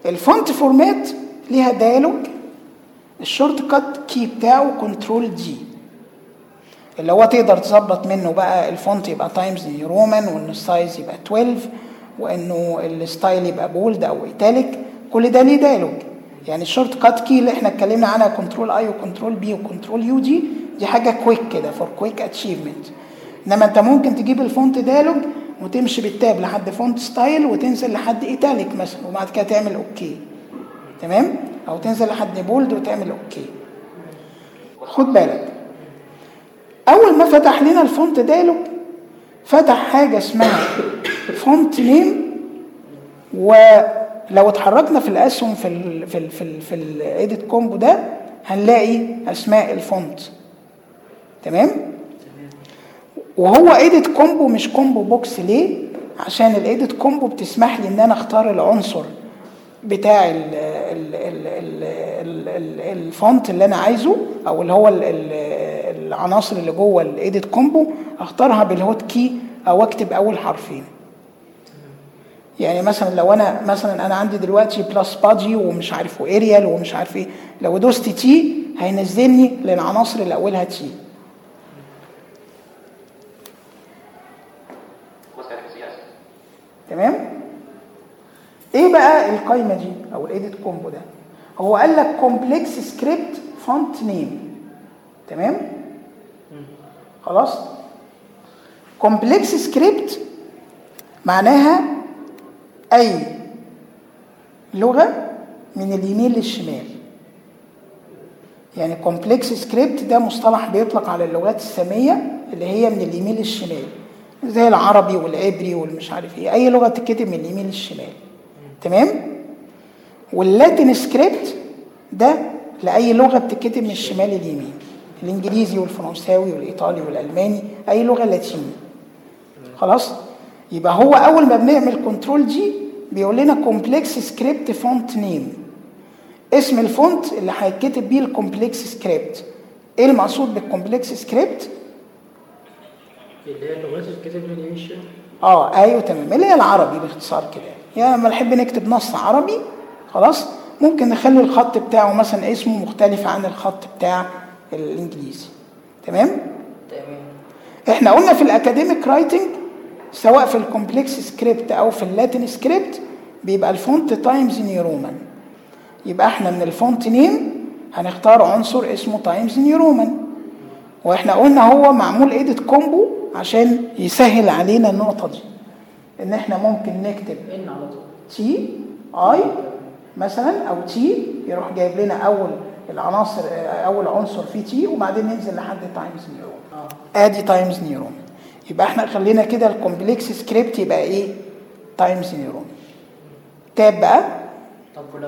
الفونت فورمات ليها ديالوج الشورت كات كي بتاعه كنترول دي اللي هو تقدر تظبط منه بقى الفونت يبقى تايمز نيو رومان وان السايز يبقى 12 وانه الستايل يبقى بولد او ايتاليك كل ده ليه ديالوج يعني الشورت كات كي اللي احنا اتكلمنا عنها كنترول اي وكنترول بي وكنترول يو دي دي حاجه كويك كده فور كويك اتشيفمنت انما انت ممكن تجيب الفونت ديالوج وتمشي بالتاب لحد فونت ستايل وتنزل لحد ايتاليك مثلا وبعد كده تعمل اوكي تمام او تنزل لحد بولد وتعمل اوكي خد بالك اول ما فتح لنا الفونت ديالوج فتح حاجه اسمها فونت نيم ولو اتحركنا في الاسهم في ال في ال في ال في الايديت كومبو ده هنلاقي اسماء الفونت تمام وهو ايديت كومبو مش كومبو بوكس ليه عشان الايديت كومبو بتسمح لي ان انا اختار العنصر بتاع ال ال ال ال ال ال الفونت اللي انا عايزه او اللي هو ال ال العناصر اللي جوه الايديت كومبو اختارها بالهوت كي او اكتب اول حرفين يعني مثلا لو انا مثلا انا عندي دلوقتي بلس بادي ومش عارف واريال ومش عارف ايه لو دوست تي هينزلني للعناصر اللي اولها تي تمام ايه بقى القايمه دي او الايديت كومبو ده هو قال لك كومبلكس سكريبت فونت نيم تمام خلاص كومبلكس سكريبت معناها اي لغه من اليمين للشمال يعني كومبلكس سكريبت ده مصطلح بيطلق على اللغات الساميه اللي هي من اليمين للشمال زي العربي والعبري والمش عارف ايه اي لغه تتكتب من اليمين للشمال تمام واللاتين سكريبت ده لاي لغه بتتكتب من الشمال لليمين الانجليزي والفرنساوي والايطالي والالماني اي لغه لاتيني خلاص يبقى هو اول ما بنعمل كنترول جي بيقول لنا كومبلكس سكريبت فونت نيم اسم الفونت اللي هيتكتب بيه الكومبلكس سكريبت ايه المقصود بالكومبلكس سكريبت اللي هي اللغات اللي بتتكتب من اليمين الشمال اه ايوه تمام اللي هي العربي باختصار كده يعني لما نحب نكتب نص عربي خلاص ممكن نخلي الخط بتاعه مثلا اسمه مختلف عن الخط بتاع الانجليزي تمام تمام احنا قلنا في الاكاديميك رايتنج سواء في الكومبلكس سكريبت او في اللاتين سكريبت بيبقى الفونت تايمز نيو رومان يبقى احنا من الفونت نيم هنختار عنصر اسمه تايمز نيو رومان واحنا قلنا هو معمول ايديت كومبو عشان يسهل علينا النقطة دي ان احنا ممكن نكتب ان على طول تي اي مثلا او تي يروح جايب لنا اول العناصر اول عنصر فيه تي وبعدين ننزل لحد تايمز نيورون اه ادي تايمز نيورون يبقى احنا خلينا كده الكومبلكس سكريبت يبقى ايه تايمز نيورون تاب بقى طب ولو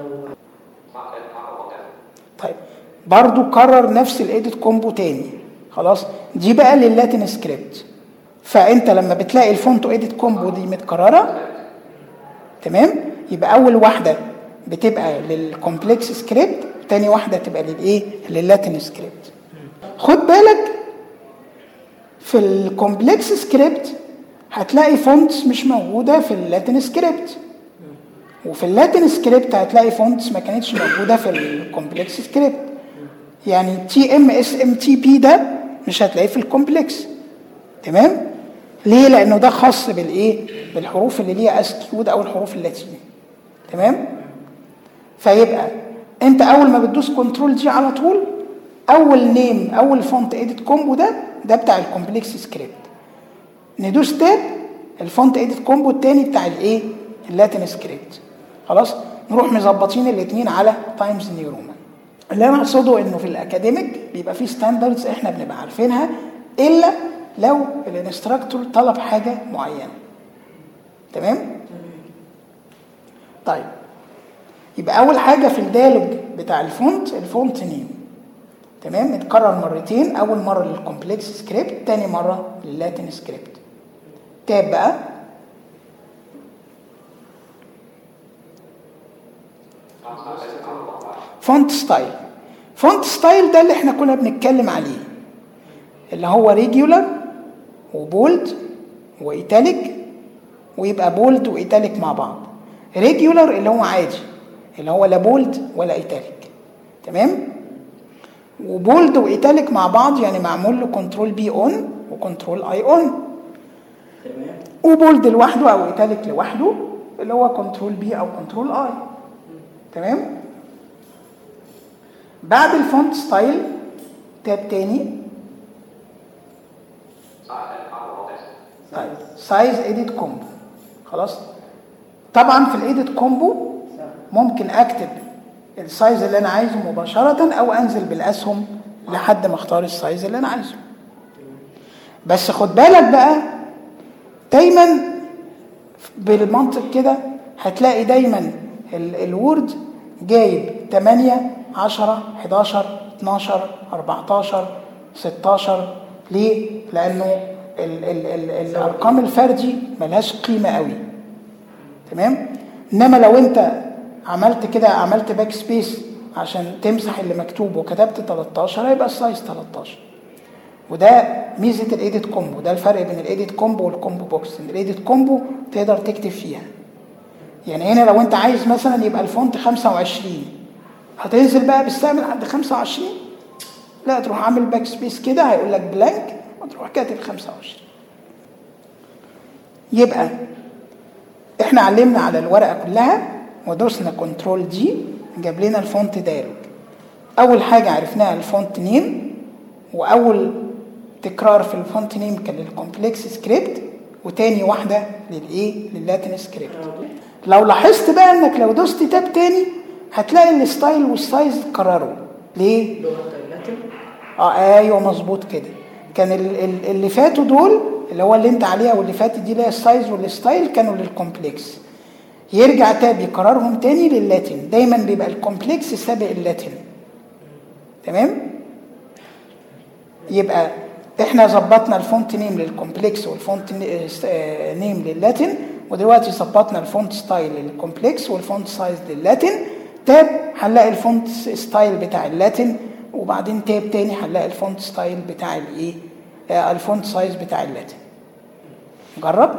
طيب برضو كرر نفس الايديت كومبو تاني خلاص دي بقى لللاتين سكريبت فانت لما بتلاقي الفونتو ايديت كومبو دي متكرره تمام يبقى اول واحده بتبقى للكومبلكس سكريبت تاني واحده تبقى للايه لللاتين سكريبت خد بالك في الكومبلكس سكريبت هتلاقي فونتس مش موجوده في اللاتين سكريبت وفي اللاتين سكريبت هتلاقي فونتس ما كانتش موجوده في الكومبلكس سكريبت يعني تي ام اس ام تي بي ده مش هتلاقيه في الكومبلكس تمام ليه لانه ده خاص بالايه بالحروف اللي ليها اسكيود او الحروف اللاتينيه تمام فيبقى انت اول ما بتدوس كنترول جي على طول اول نيم اول فونت ايديت كومبو ده ده بتاع الكومبلكس سكريبت ندوس تاب الفونت ايديت كومبو التاني بتاع الايه اللاتين سكريبت خلاص نروح مظبطين الاثنين على تايمز نيو رومان اللي انا اقصده انه في الاكاديميك بيبقى في ستاندردز احنا بنبقى عارفينها الا لو الانستراكتور طلب حاجه معينه تمام طيب يبقى اول حاجه في الديالوج بتاع الفونت الفونت نيم تمام اتكرر مرتين اول مره للكومبلكس سكريبت تاني مره لللاتين سكريبت تاب بقى فونت ستايل فونت ستايل ده اللي احنا كنا بنتكلم عليه اللي هو ريجولار وبولد وايتاليك ويبقى بولد وايتاليك مع بعض ريجولار اللي هو عادي اللي هو لا بولد ولا ايتاليك تمام وبولد وايتاليك مع بعض يعني معمول له كنترول بي اون وكنترول اي اون تمام وبولد لوحده او ايتاليك لوحده اللي هو كنترول بي او كنترول اي تمام بعد الفونت ستايل تاب تاني طيب سايز ايديت كومبو خلاص طبعا في الايديت كومبو ممكن اكتب السايز اللي انا عايزه مباشره او انزل بالاسهم لحد ما اختار السايز اللي انا عايزه بس خد بالك بقى دايما بالمنطق كده هتلاقي دايما ال- الوورد جايب 8 10 11 12 14 16 ليه؟ لانه ال ال ال الارقام الفردي ملهاش قيمه قوي تمام؟ انما لو انت عملت كده عملت باك سبيس عشان تمسح اللي مكتوب وكتبت 13 هيبقى السايز 13 وده ميزه الايديت كومبو ده الفرق بين الايديت كومبو والكومبو بوكس ان الايديت كومبو تقدر تكتب فيها يعني هنا لو انت عايز مثلا يبقى الفونت 25 هتنزل بقى بالسهم لحد 25 لا تروح عامل باك سبيس كده هيقول لك بلانك وتروح كاتب 25 يبقى احنا علمنا على الورقه كلها ودوسنا كنترول دي جاب لنا الفونت دايلوج اول حاجه عرفناها الفونت نيم واول تكرار في الفونت نيم كان للكومبلكس سكريبت وتاني واحده للايه لللاتين سكريبت لو لاحظت بقى انك لو دوست تاب تاني هتلاقي الستايل والسايز اتكرروا ليه لغه اللاتين اه ايوه مظبوط كده كان ال- ال- اللي فاتوا دول اللي هو اللي انت عليها واللي فاتت دي اللي هي السايز والستايل كانوا للكومبلكس يرجع تاب يكررهم تاني لللاتين دايما بيبقى الكومبلكس سابق اللاتين تمام يبقى احنا ظبطنا الفونت نيم للكومبلكس والفونت ن- آه، نيم لللاتين ودلوقتي ظبطنا الفونت ستايل للكومبلكس والفونت سايز لللاتين تاب هنلاقي الفونت ستايل بتاع اللاتين وبعدين تاب تاني هنلاقي الفونت ستايل بتاع الايه آه، الفونت سايز بتاع اللاتين جرب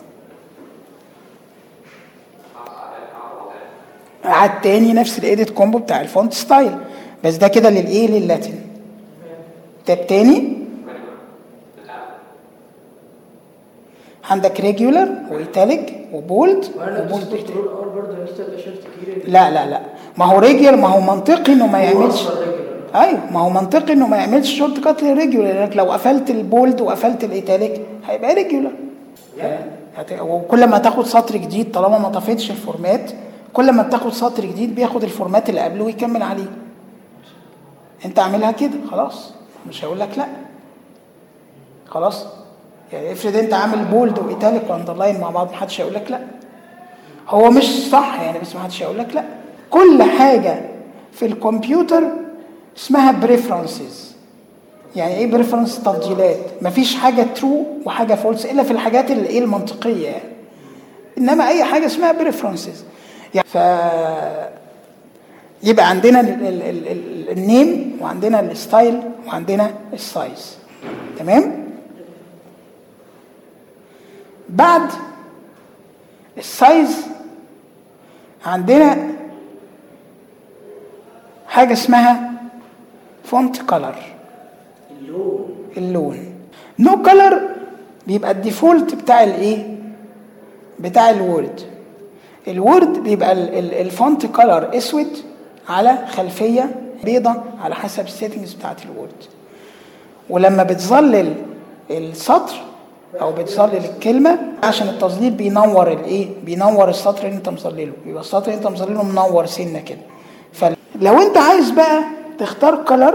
عاد تاني نفس الايديت كومبو بتاع الفونت ستايل بس ده كده للايه لللاتين تاب تاني عندك ريجولار وايتاليك وبولد وانا لو وبولد دوست كنترول ار برضه يا استاذ شفت كبير لا لا لا ما هو ريجولار ما هو منطقي انه ما يعملش أصلاً regular. ايوه ما هو منطقي انه ما يعملش شورت كات للريجولار لانك لو قفلت البولد وقفلت الايتاليك هيبقى ريجولار هت- وكل ما تاخد سطر جديد طالما ما طفتش الفورمات كل ما بتاخد سطر جديد بياخد الفورمات اللي قبله ويكمل عليه انت اعملها كده خلاص مش هقول لك لا خلاص يعني افرض انت عامل بولد وايتاليك واندرلاين مع بعض محدش هيقول لك لا هو مش صح يعني بس محدش هيقول لك لا كل حاجه في الكمبيوتر اسمها بريفرنسز يعني ايه بريفرنس تفضيلات مفيش حاجه ترو وحاجه فولس الا في الحاجات اللي ايه المنطقيه يعني انما اي حاجه اسمها بريفرنسز يعني ف يبقى عندنا ال- ال- ال- ال- النيم وعندنا الستايل وعندنا السايز تمام بعد السايز عندنا حاجه اسمها فونت كلر اللون اللون نو كلر بيبقى الديفولت بتاع الايه بتاع الوورد الوورد بيبقى ال- ال- الفونت كلر اسود على خلفيه بيضة على حسب السيتنجز بتاعت الوورد ولما بتظلل السطر او بتظلل الكلمه عشان التظليل بينور الايه بينور السطر اللي انت مظلله يبقى السطر اللي انت مظلله منور سنه كده فلو انت عايز بقى تختار كلر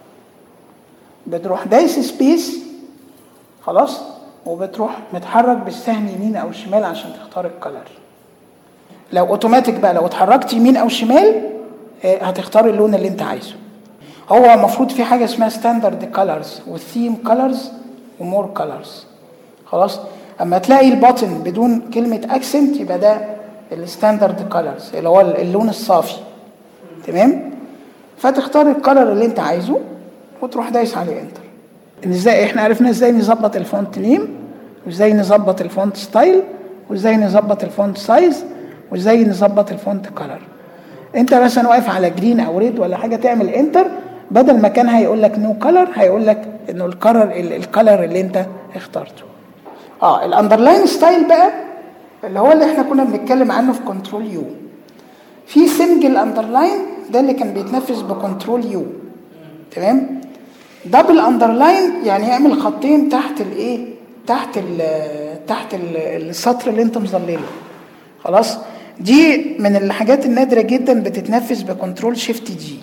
بتروح دايس سبيس خلاص وبتروح متحرك بالسهم يمين او شمال عشان تختار الكلر لو اوتوماتيك بقى لو اتحركت يمين او شمال آه، هتختار اللون اللي انت عايزه هو المفروض في حاجه اسمها ستاندرد كلرز وثيم كلرز ومور كلرز خلاص اما تلاقي البطن بدون كلمه اكسنت يبقى ده الستاندرد كلرز اللي هو اللون الصافي تمام فتختار الكلر اللي انت عايزه وتروح دايس عليه انتر ازاي احنا عرفنا ازاي نظبط الفونت نيم وازاي نظبط الفونت ستايل وازاي نظبط الفونت سايز وازاي نظبط الفونت كلر انت مثلا واقف على جرين او ريد ولا حاجه تعمل انتر بدل ما كان هيقول لك نو كلر هيقول لك انه الكلر الكلر اللي انت اخترته اه الاندرلاين ستايل بقى اللي هو اللي احنا كنا بنتكلم عنه في كنترول يو في سنجل اندرلاين ده اللي كان بيتنفذ بكنترول يو تمام دبل اندرلاين يعني يعمل خطين تحت الايه تحت ال تحت ال السطر اللي انت مظلله خلاص دي من الحاجات النادره جدا بتتنفذ بكنترول شيفت جي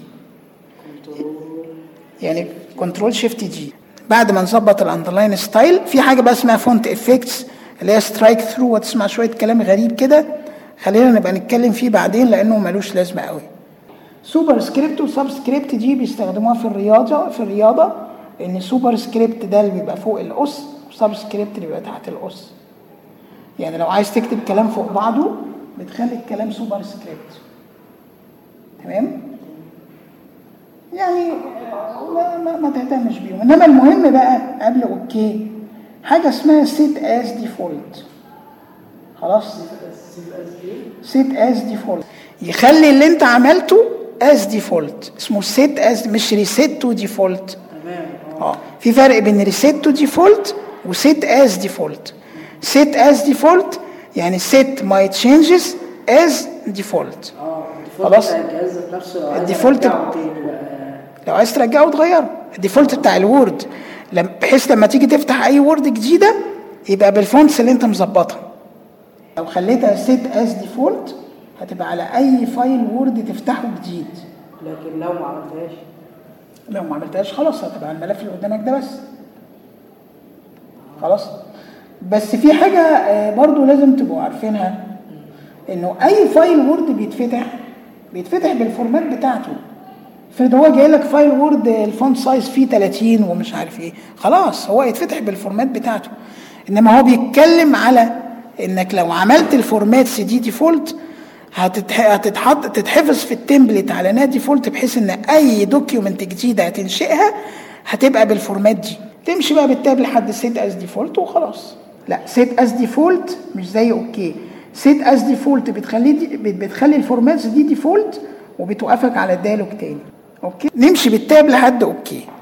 يعني كنترول شيفت جي بعد ما نظبط الاندرلاين ستايل في حاجه بقى اسمها فونت افكتس اللي هي سترايك ثرو وتسمع شويه كلام غريب كده خلينا نبقى نتكلم فيه بعدين لانه ملوش لازمه قوي سوبر سكريبت وسب سكريبت دي بيستخدموها في الرياضه في الرياضه ان سوبر سكريبت ده اللي بيبقى فوق القص وسب سكريبت اللي بيبقى تحت القص يعني لو عايز تكتب كلام فوق بعضه بتخلي الكلام سوبر سكريبت تمام يعني ما, ما, ما تهتمش بيهم انما المهم بقى قبل اوكي حاجه اسمها سيت از ديفولت خلاص سيت از ديفولت يخلي اللي انت عملته از ديفولت اسمه سيت از مش ريسيت تو ديفولت تمام اه في فرق بين ريسيت تو ديفولت وسيت از ديفولت سيت از ديفولت يعني سيت ماي تشينجز از ديفولت اه خلاص. بتاع الجهاز ذات نفسه لو عايز الديفولت أرجعه تاني بقى لو عايز ترجعه تغيره الديفولت بتاع الوورد لم- بحيث لما تيجي تفتح اي وورد جديده يبقى بالفونتس اللي انت مظبطها لو خليتها سيت از ديفولت هتبقى على اي فايل وورد تفتحه جديد لكن لو ما عملتهاش لو ما عملتهاش خلاص هتبقى على الملف اللي قدامك ده بس خلاص بس في حاجة آه، برضو لازم تبقوا عارفينها انه اي فايل وورد بيتفتح بيتفتح بالفورمات بتاعته افرض هو جاي لك فايل وورد الفونت سايز فيه 30 ومش عارف ايه خلاص هو يتفتح بالفورمات بتاعته انما هو بيتكلم على انك لو عملت الفورماتس دي ديفولت هتتح... هتتحط تتحفظ في التمبلت على انها ديفولت بحيث ان اي دوكيومنت جديده هتنشئها هتبقى بالفورمات دي تمشي بقى بالتاب لحد سيت از ديفولت وخلاص لا سيت از ديفولت مش زي اوكي سيت از ديفولت بتخلي دي بت- بتخلي الفورماتس دي ديفولت وبتوقفك على الديالوج تاني اوكي نمشي بالتاب لحد اوكي